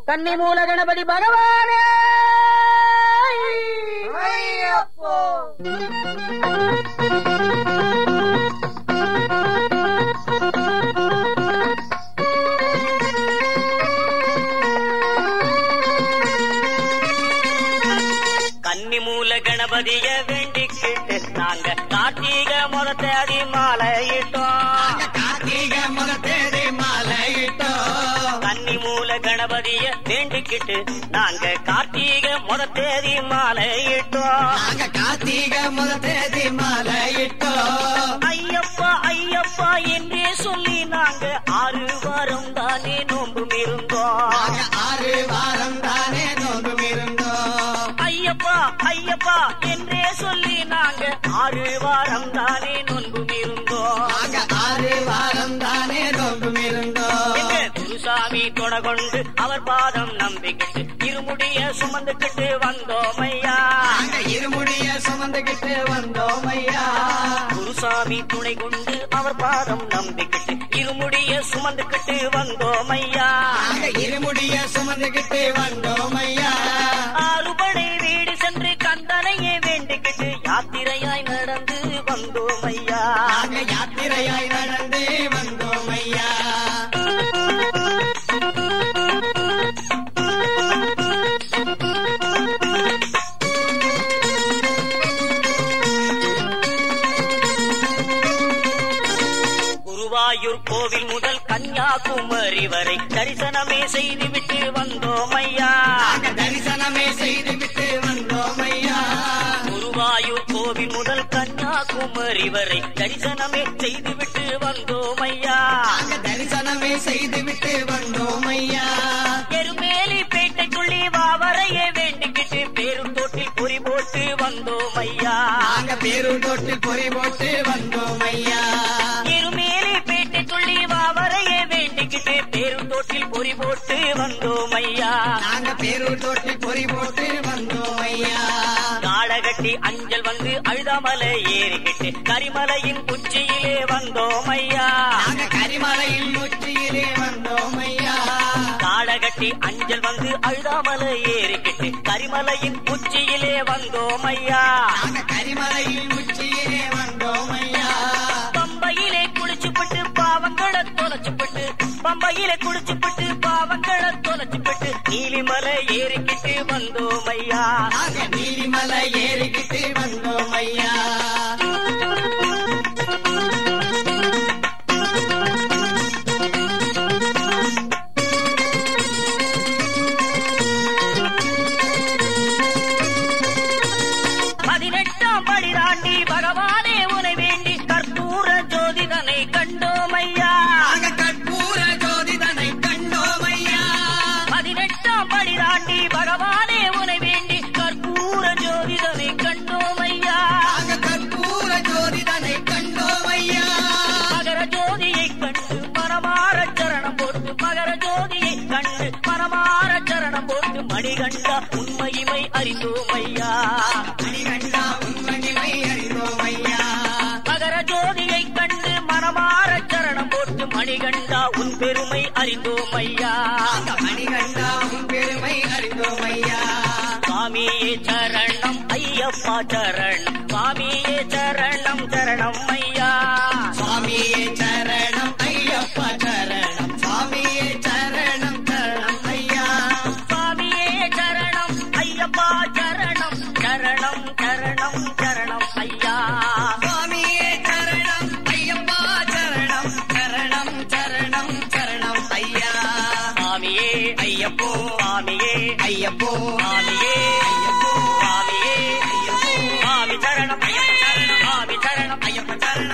கன்னி மூல கணபதி பகவானே ஐயப்போ கன்னி மூல கணபதிய வேண்டிக்கிட்டு நாங்க கார்த்திக முத தேதி மாலையிட்டோம் கார்த்திக முத தேதி மாலையிட்டோம் கன்னி மூல கணபதிய வேண்டிக்கிட்டு நாங்க கார்த்திக முத தேதி மாலையிட்டோம் நாங்க கார்த்திக முத தேதி மாலையிட்டோம் ஐயப்பா ஐயப்பா என்றே சொல்லி நாங்க ஆறு வாரம் தானே நோன்பும் இருந்தோம் நாங்க ஆறு வாரம் தானே நோன்பும் இருந்தோம் ஐயப்பா ஐயப்பா என்றே சொல்லி நாங்க ஆறு வாரம் தானே நோன்பும் இருந்தோம் நாங்க ஆறு வாரம் தானே நோன்பும் இருந்தோம் எங்க குருசாமி துணை கொண்டு அவர் பாதம் நம்பிக்கிட்டு இருமுடிய சுமந்துக்கிட்டு வந்தோம் ஐயா நாங்க இருமுடிய சுமந்துகிட்டு வந்தோம் ஐயா குருசாமி துணை கொண்டு அவர் பாதம் நம்பிக்கிட்டு இருமுடிய சுமந்துக்கிட்டு வந்தோம் ஐயா நாங்க இருமுடிய சுமந்துகிட்டு வந்தோம் ஐயா ஆறுபடை வீடு சென்று கந்தனையே வேண்டிக்கிட்டு யாத்திரையாய் நடந்து வந்தோம் ஐயா நாங்க யாத்திரையாய் நடந்து வந்தோம் ஐயா குருவாயூர் கோவில் முதல் கன்னியாகுமரி வரை தரிசனமே செய்துவிட்டு வந்தோம் ஐயா நாங்க தரிசனமே செய்து விட்டு வந்தோம் ஐயா குருவாயூர் கோவில் முதல் கன்னியாகுமரி வரை தரிசனமே செய்துவிட்டு வந்தோம் ஐயா நாங்க தரிசனமே செய்து விட்டு வந்தோம் ஐயா எருமேலி பேட்டைக்குள்ளி வாவரையே வேண்டிக்கிட்டு பேரும் தோட்டில் பொறி போட்டு வந்தோம் ஐயா நாங்க பேரூர் தொட்டு பொறி போட்டு வந்தோம் ஐயா எருமேலி பேட்டைக்குள்ளி வாவரையே வேண்டிக்கிட்டு பேரும் தோட்டில் பொறி போட்டு வந்தோம் ஐயா நாங்க பேரூர் தொட்டு பொறி போட்டு வந்தோம் ஐயா காடகட்டி அஞ்சல் வந்து அழுதாமலை ஏறிக்கிட்டு கரிமலையின் உச்சியிலே வந்தோம் ஐயா நாங்க கரிமலையில் உச்சியிலே வந்தோம் ஐயா காடகட்டி அஞ்சல் வந்து அழுதாமலை ஏறிக்கிட்டு கரிமலையின் உச்சியிலே வந்தோம் ஐயா நாங்க கரிமலையில் உச்சியிலே வந்தோம் ஐயா பம்பையிலே குளிச்சுப்பட்டு பாவங்களை தொலைச்சுப்பட்டு பம்பையிலே குளிச்சுப்பட்டு பாவங்களை தொலைச்சுப்பட்டு நீலிமலை ஏறிக்கிட்டு வந்தோம் ஐயா நாங்க நீலிமலை ஏறிக்கிட்டு வந்தோம் ஐயா பதினெட்டாம் படி தாண்டி பகவானே உனை வேண்டி கற்பூர ஜோதிதனை கண்டோம் ஐயா நாங்க கற்பூர ஜோதிதனை கண்டோம் ஐயா பதினெட்டாம் படி தாண்டி பகவானே உனை வேண்டி கற்பூர ஜோதிதனை கண்டோம் ஐயா நாங்க கற்பூர ஜோதிதனை கண்டோம் ஐயா மகர ஜோதியை கண்டு மனமார சரணம் போட்டு மகர ஜோதியை கண்டு மனமார சரணம் போட்டு மணிகண்டா உண்மையுமை அறிந்தோம் ஐயா மணிகண்டா உண்மணிமை அறிந்தோம் ஐயா மகர ஜோதியை கண்டு மனமார சரணம் போட்டு மணிகண்டா உன் பெருமை அறிந்தோம் ஐயா நாங்க மணிகண்டா உன் பெருமை அறிந்தோம் ஐயா சுவாமியே சரணம் ஐயப்பா சரணம் சுவாமியே சரணம் சரணம் ஐயா சுவாமியே சரணம் ஐயப்பா சரணம் சுவாமியே சரணம் சரணம் ஐயா சுவாமியே சரணம் ஐயப்பா சரணம் சரணம் சரணம் சரணம் ஐயா சுவாமியே சரணம் ஐயப்பா சரணம் சரணம் சரணம் சரணம் ஐயா சுவாமியே ஐயப்போ சுவாமியே ஐயப்போ சுவாமியே ஐயப்போ சுவாமியே ஐயப்போ சுவாமி சரணம் ஐயப்ப சரணம் சுவாமி சரணம் ஐயப்ப சரணம்